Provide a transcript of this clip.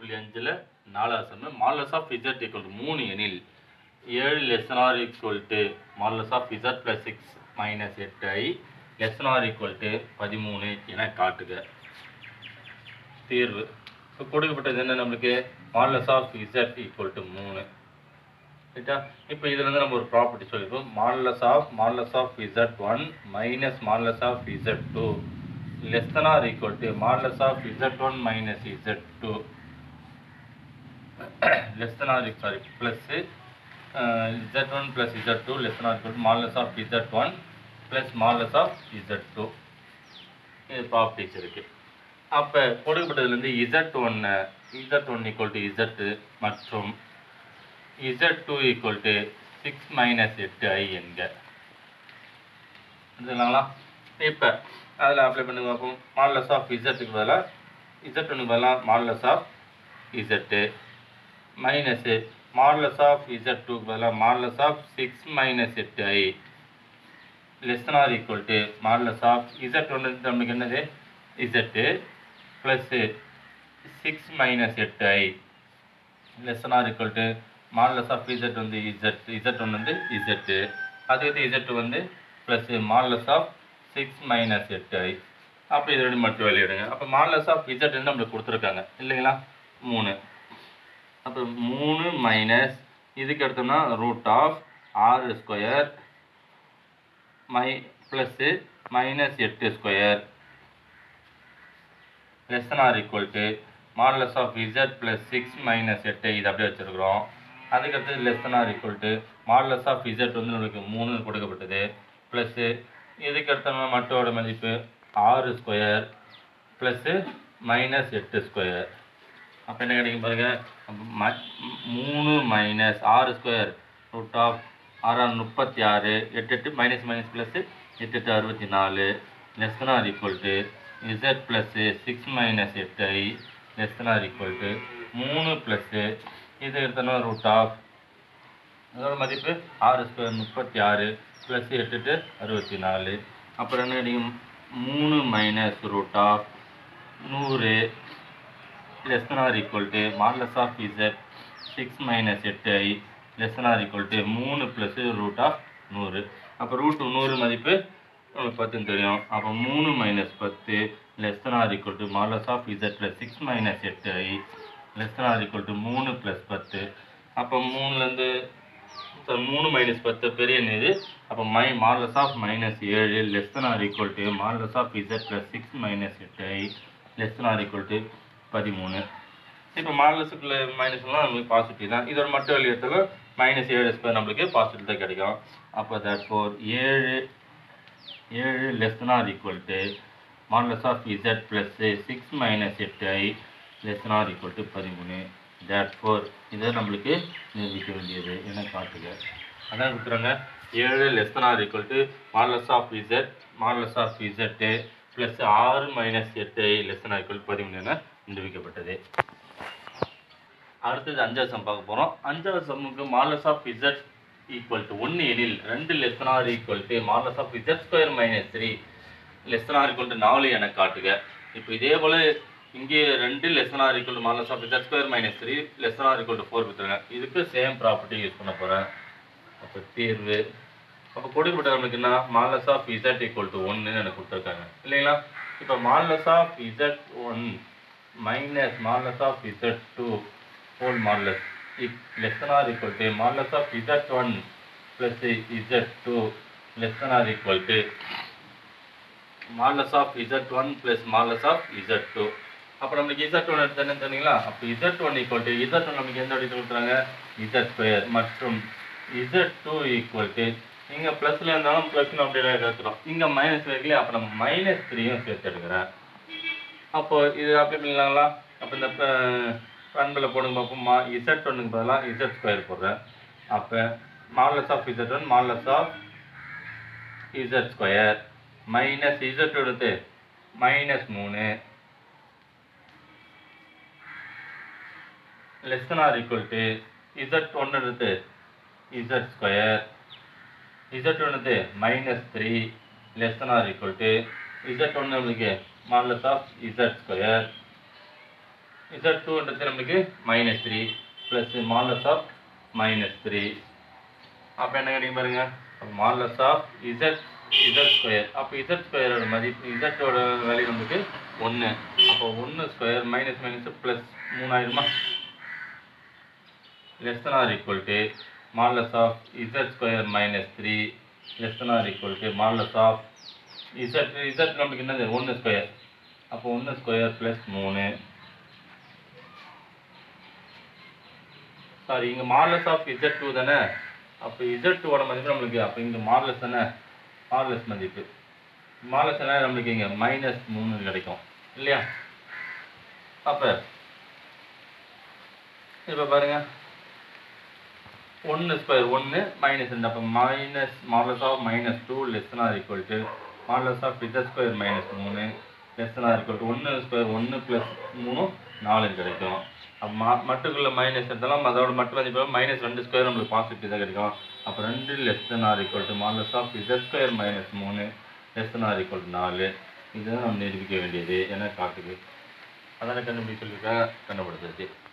புள்ளி அஞ்சில் நாலாவது சம்மு மாலஸ் ஆஃப் இசட் ஈக்குவல் மூணு எனில் ஏழு less than or equal to modulus of Z plus six minus எட்டு I less than or equal to பதிமூணு என காட்டுக தீர்வு இப்போ கொடுக்கப்பட்டது என்ன நம்மளுக்கு மாலஸ் ஆஃப் இசட் ஈக்குவல் டு மூணு ரைட்டா இப்போ இதுல இருந்து நம்ம ஒரு ப்ராப்பர்ட்டி சொல்லியிருக்கோம் modulus of modulus of Z one minus modulus of Z two less than or equal to modulus of Z one minus Z two less than or sorry plus Z one plus Z two less than or equal to modulus of Z one plus modulus of Z two இது properties இருக்கு அப்போ கொடுக்கப்பட்டதுலேருந்து Z ஒன்று Z one equal to Z மற்றும் Z2 equal to 6 minus 8i என்க புரிஞ்சுதுங்களா இப்போ அதில் அப்ளை பண்ணி பார்ப்போம் மாடலஸ் ஆஃப் இசட்டுக்கு பதிலாக இசட் ஒன்றுக்கு பதிலாக modulus of Z minus modulus of Z டூக்கு பதிலாக மாடலஸ் ஆஃப் சிக்ஸ் மைனஸ் எட்டு ஐ less than or equal to modulus of Z ஒன்று நம்மளுக்கு என்னது இசட்டு ப்ளஸ்ஸு சிக்ஸ் மைனஸ் எட்டு ஐ less than or equal to modulus of Z வந்து Z Z ஒன்று வந்து இசட்டு அதே இது இசட் வந்து plus modulus of six minus எட்டு ஐ அப்போ இது ரெண்டு மட்டும் வெளியிடுங்க அப்போ மாடலஸ் ஆஃப் இசட் வந்து நம்மளுக்கு கொடுத்துருக்காங்க இல்லைங்களா மூணு அப்போ மூணு மைனஸ் இதுக்கு எடுத்தோம்னா ரூட் ஆஃப் ஆறு ஸ்கொயர் மை ப்ளஸ்ஸு மைனஸ் எட்டு square less than or equal to modulus of Z plus six minus எட்டு இது அப்படியே வச்சுருக்குறோம் அதுக்கடுத்து less than or equal to modulus of Z வந்து நம்மளுக்கு மூணு கொடுக்கப்பட்டது ப்ளஸ்ஸு இதுக்கு அடுத்த மட்டோட மதிப்பு ஆறு ஸ்கொயர் ப்ளஸ்ஸு மைனஸ் எட்டு ஸ்கொயர் அப்போ என்ன கிடைக்கும் பாருங்க அப்ப ம- மூணு மைனஸ் ஆறு ஸ்கொயர் ரூட் ஆஃப் ஆறாறு முப்பத்தி ஆறு எட்டு எட்டு மைனஸ் மைனஸ் ப்ளஸ்ஸு எட்டு எட்டு அறுபத்தி நாலு less than or equal to Z plus six minus எட்டு ஐ less than or equal to மூணு ப்ளஸ்ஸு இது எடுத்தோம்னா ரூட் ஆஃப் அதோட மதிப்பு ஆறு ஸ்கொயர் முப்பத்தி ஆறு ப்ளஸ் எட்டு எட்டு அறுபத்தி நாலு அப்புறம் என்ன கிடைக்கும் மூணு மைனஸ் ரூட் ஆஃப் நூறு less than or equal to modulus of z six minus எட்டு ஐ less than or equal to மூணு ப்ளஸ் ரூட் ஆஃப் நூறு அப்போ ரூட் நூறு மதிப்பு உங்களுக்கு பத்துன்னு தெரியும் அப்போ மூணு மைனஸ் பத்து less than or equal to modulus of Z plus six minus எட்டு ஐ less than or equal to மூணு ப்ளஸ் பத்து அப்போ மூணுலேருந்து மூணு மைனஸ் பத்து பெரிய எண் இது அப்போ மை மாடலஸ் ஆஃப் மைனஸ் ஏழு less than or equal to modulus of Z plus six minus எட்டு ஐ less than or equal to பதிமூணு இப்போ மாடலஸுக்குள்ள மைனஸ்லாம் நம்மளுக்கு பாசிட்டிவ் தான் இதோட மட்டும் வெளியேற்றல மைனஸ் ஏழு ஸ்கொயர் நம்மளுக்கு பாசிட்டிவ் தான் கிடைக்கும் அப்போ தட் ஃபோர் ஏழு ஏழு less than or equal to modulus of Z plus six minus எட்டு ஐ less than or equal to பதிமூணு தட் ஃபோர் இதை நம்மளுக்கு நிரூபிக்க வேண்டியது என காட்டுக அதான் கொடுக்குறாங்க ஏழு less than or equal to modulus of z modulus of z plus ஆறு மைனஸ் எட்டு ஐ லெஸ் than ஆர் ஈக்குவல் பதிமூணு என நிரூபிக்கப்பட்டது அடுத்தது அஞ்சாவது சம் பார்க்க போகிறோம் அஞ்சாவது சம்முக்கு modulus of z equal to ஒன்று எனில் ரெண்டு less than or equal to modulus of z square minus three less than or equal to நாலு என காட்டுக இப்போ இதே போல் இங்கே ரெண்டு less than or equal to modulus of z square minus three less than or equal to four கொடுத்துருங்க இதுக்கு சேம் ப்ராப்பர்ட்டி யூஸ் பண்ண போகிறேன் அப்போ தீர்வு அப்போ கொடுக்கப்பட்ட நம்மளுக்கு என்ன modulus of z equal to ஒன்னு எனக்கு கொடுத்துருக்காங்க இல்லைங்களா இப்போ modulus of Z one minus modulus of Z two whole modulus less than or equal to modulus of Z one plus Z two less than or equal to modulus of Z one plus modulus of Z two அப்போ நம்மளுக்கு z one எடுத்து என்ன தெரியுங்களா அப்போ z one equal to z one நமக்கு எந்த வடிவத்தில் கொடுக்குறாங்க இசட் ஸ்கொயர் மற்றும் இசட் டூ ஈக்குவல் டு இங்கே ப்ளஸில் இருந்தாலும் ப்ளஸ்னு அப்படியே எடுத்துரும் இங்கே மைனஸ் வைக்கலையே அப்போ நம்ம மைனஸ் த்ரீயும் சேர்த்து எடுக்கிறேன் அப்போ இது அப்ளை பண்ணலாங்களா அப்போ இந்த பண்பில் போடுங்க பார்ப்போம் மா இசட் ஒன்றுக்கு பதிலாக இசட் ஸ்கொயர் போடுறேன் அப்போ modulus of Z one modulus of z square minus z எடுத்து மைனஸ் மூணு less than or equal to z ஒன்று எடுத்து இசட் ஸ்கொயர் இசட் ஒன்று minus three less than or equal to z ஒன்று நம்மளுக்கு modulus of z square z டூன்றது நம்மளுக்கு minus three plus modulus of minus three அப்போ என்ன கிடைக்கும் பாருங்க modulus of z z square அப்போ இசட் ஸ்கொயரோட மதிப்பு இசட்டோட வேல்யூ நமக்கு ஒன்று அப்போ ஒன்று ஸ்கொயர் மைனஸ் மைனஸ் ப்ளஸ் மூணாயிரமா less than or equal to modulus of z square minus 3 less than or equal to modulus of z z நமக்கு என்னது ஒன்று ஸ்கொயர் அப்போ ஒன்று ஸ்கொயர் ப்ளஸ் மூணு சாரி இங்கே மாடலஸ் ஆஃப் இசட் டூ தானே அப்போ இசட் டூவோட மதிப்பு நம்மளுக்கு அப்போ இங்கே மாடலஸ் தானே மாடலஸ் மதிப்பு மாடலஸ் என்ன நம்மளுக்கு இங்கே மைனஸ் மூணு கிடைக்கும் இல்லையா அப்போ இப்போ பாருங்க ஒன்று ஸ்கொயர் ஒன்று மைனஸ் ரெண்டு அப்போ minus modulus of minus two less or equal to modulus of z square minus மூணு லெஸ் ஆர் ஈக்குவல் டு ஒன்று ஸ்கொயர் ஒன்று ப்ளஸ் மூணு நாலு கிடைக்கும் அப்போ மா மட்டுக்குள்ள மைனஸ் எடுத்தாலும் அதோட மட்டும் மதிப்பு மைனஸ் ரெண்டு ஸ்கொயர் நம்மளுக்கு பாசிட்டிவ் தான் கிடைக்கும் அப்போ ரெண்டு less than or equal to modulus of z square minus மூணு less than or equal to நாலு இதுதான் நம்ம நிரூபிக்க வேண்டியது என்ன காட்டுது அதான கண்டுபிடிச்சு சொல்லியிருக்கேன் கண்டுபிடிச்சாச்சு